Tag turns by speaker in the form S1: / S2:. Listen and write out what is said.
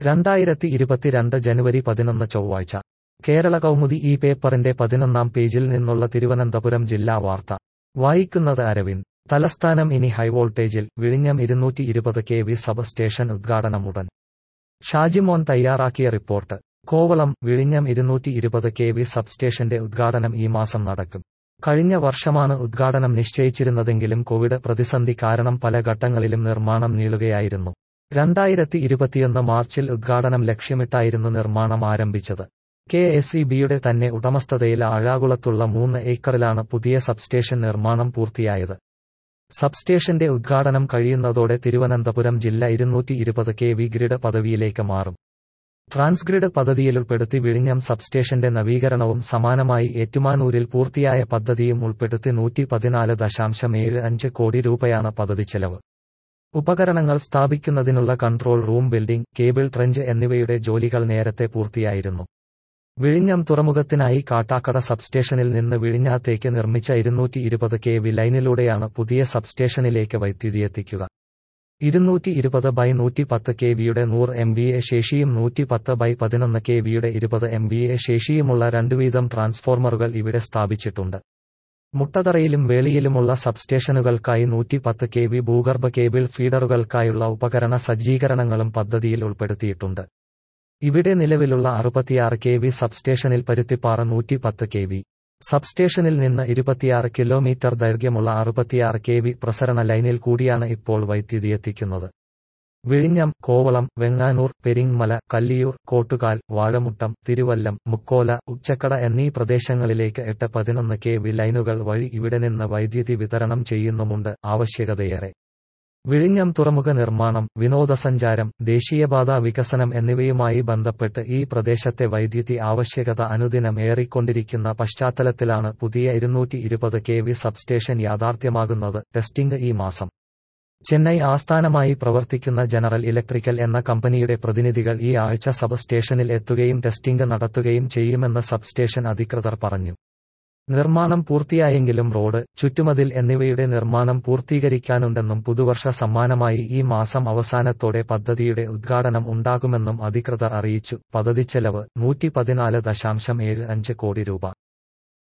S1: രണ്ടായിരത്തി ഇരുപത്തിരണ്ട് ജനുവരി പതിനൊന്ന് ചൊവ്വാഴ്ച കേരള കൗമുദി ഈ പേപ്പറിന്റെ പതിനൊന്നാം പേജിൽ നിന്നുള്ള തിരുവനന്തപുരം ജില്ലാ വാർത്ത വായിക്കുന്നത് അരവിന്ദ് തലസ്ഥാനം ഇനി ഹൈവോൾട്ടേജിൽ വിഴിഞ്ഞം ഇരുന്നൂറ്റി ഇരുപത് കെ വി സബ് സ്റ്റേഷൻ ഉദ്ഘാടനം ഉടൻ ഷാജിമോൻ തയ്യാറാക്കിയ റിപ്പോർട്ട് കോവളം വിഴിഞ്ഞം ഇരുന്നൂറ്റി ഇരുപത് കെ വി സബ്സ്റ്റേഷന്റെ ഉദ്ഘാടനം ഈ മാസം നടക്കും കഴിഞ്ഞ വർഷമാണ് ഉദ്ഘാടനം നിശ്ചയിച്ചിരുന്നതെങ്കിലും കോവിഡ് പ്രതിസന്ധി കാരണം പല ഘട്ടങ്ങളിലും നിർമ്മാണം നീളുകയായിരുന്നു രണ്ടായിരത്തി ഇരുപത്തിയൊന്ന് മാർച്ചിൽ ഉദ്ഘാടനം ലക്ഷ്യമിട്ടായിരുന്നു നിർമ്മാണം ആരംഭിച്ചത് കെ എസ് ഇ ബിയുടെ തന്നെ ഉടമസ്ഥതയിൽ ആഴാകുളത്തുള്ള മൂന്ന് ഏക്കറിലാണ് പുതിയ സബ്സ്റ്റേഷൻ നിർമ്മാണം പൂർത്തിയായത് സബ്സ്റ്റേഷന്റെ ഉദ്ഘാടനം കഴിയുന്നതോടെ തിരുവനന്തപുരം ജില്ല ഇരുന്നൂറ്റി ഇരുപത് കെ വി ഗ്രിഡ് പദവിയിലേക്ക് മാറും ട്രാൻസ്ഗ്രിഡ് പദ്ധതിയിലുൾപ്പെടുത്തി വിഴിഞ്ഞം സബ്സ്റ്റേഷന്റെ നവീകരണവും സമാനമായി ഏറ്റുമാനൂരിൽ പൂർത്തിയായ പദ്ധതിയും ഉൾപ്പെടുത്തി നൂറ്റി പതിനാല് ദശാംശം ഏഴ് അഞ്ച് കോടി രൂപയാണ് പദ്ധതി ചെലവ് ഉപകരണങ്ങൾ സ്ഥാപിക്കുന്നതിനുള്ള control room building cable trench എന്നിവയുടെ ജോലികൾ നേരത്തെ പൂർത്തിയായിരുന്നു വിഴിഞ്ഞം തുറമുഖത്തിനായി കാട്ടാക്കട സബ്സ്റ്റേഷനിൽ നിന്ന് വിഴിഞ്ഞാത്തേക്ക് നിർമ്മിച്ച ഇരുന്നൂറ്റി ഇരുപത് കെ വി ലൈനിലൂടെയാണ് പുതിയ സബ്സ്റ്റേഷനിലേക്ക് വൈദ്യുതി എത്തിക്കുക ഇരുന്നൂറ്റി ഇരുപത് ബൈ നൂറ്റി പത്ത് കെ വിയുടെ നൂറ് എം ബി എ ശേഷിയും നൂറ്റി പത്ത് ബൈ പതിനൊന്ന് കെ വിയുടെ ഇരുപത് എം ബി എ ശേഷിയുമുള്ള രണ്ടു വീതം ട്രാൻസ്ഫോർമറുകൾ ഇവിടെ സ്ഥാപിച്ചിട്ടുണ്ട് മുട്ടതറയിലും വേളിയിലുമുള്ള സബ്സ്റ്റേഷനുകൾക്കായി നൂറ്റി പത്ത് കെ വി ഭൂഗർഭ കേബിൾ ഫീഡറുകൾക്കായുള്ള ഉപകരണ സജ്ജീകരണങ്ങളും പദ്ധതിയിൽ ഉൾപ്പെടുത്തിയിട്ടുണ്ട് ഇവിടെ നിലവിലുള്ള അറുപത്തിയാറ് കെ വി സബ്സ്റ്റേഷനിൽ പരുത്തിപ്പാറ നൂറ്റി പത്ത് കെ വി സബ്സ്റ്റേഷനിൽ നിന്ന് ഇരുപത്തിയാറ് കിലോമീറ്റർ ദൈർഘ്യമുള്ള അറുപത്തിയാറ് കെ വി പ്രസരണ ലൈനിൽ കൂടിയാണ് ഇപ്പോൾ വൈദ്യുതി എത്തിക്കുന്നത് വിഴിഞ്ഞം കോവളം വെങ്ങാനൂർ പെരിങ്മല കല്ലിയൂർ കോട്ടുകാൽ വാഴമുട്ടം തിരുവല്ലം മുക്കോല ഉച്ചക്കട എന്നീ പ്രദേശങ്ങളിലേക്ക് എട്ട് പതിനൊന്ന് കെ വി ലൈനുകൾ വഴി ഇവിടെ നിന്ന് വൈദ്യുതി വിതരണം ചെയ്യുന്നുമുണ്ട് ആവശ്യകതയേറെ വിഴിഞ്ഞം തുറമുഖ നിർമ്മാണം വിനോദസഞ്ചാരം ദേശീയപാത വികസനം എന്നിവയുമായി ബന്ധപ്പെട്ട് ഈ പ്രദേശത്തെ വൈദ്യുതി ആവശ്യകത അനുദിനം ഏറിക്കൊണ്ടിരിക്കുന്ന പശ്ചാത്തലത്തിലാണ് പുതിയ ഇരുന്നൂറ്റി ഇരുപത് കെ വി സബ്സ്റ്റേഷൻ യാഥാർത്ഥ്യമാകുന്നത് ടെസ്റ്റിംഗ് ഈ മാസം ചെന്നൈ ആസ്ഥാനമായി പ്രവർത്തിക്കുന്ന ജനറൽ ഇലക്ട്രിക്കൽ എന്ന കമ്പനിയുടെ പ്രതിനിധികൾ ഈ ആഴ്ച സബ് സ്റ്റേഷനിൽ എത്തുകയും ടെസ്റ്റിംഗ് നടത്തുകയും ചെയ്യുമെന്ന് സബ്സ്റ്റേഷൻ അധികൃതർ പറഞ്ഞു നിർമ്മാണം പൂർത്തിയായെങ്കിലും റോഡ് ചുറ്റുമതിൽ എന്നിവയുടെ നിർമ്മാണം പൂർത്തീകരിക്കാനുണ്ടെന്നും പുതുവർഷ സമ്മാനമായി ഈ മാസം അവസാനത്തോടെ പദ്ധതിയുടെ ഉദ്ഘാടനം ഉണ്ടാകുമെന്നും അധികൃതർ അറിയിച്ചു പദ്ധതി ചെലവ് നൂറ്റി പതിനാല് ദശാംശം ഏഴ് അഞ്ച് കോടി രൂപ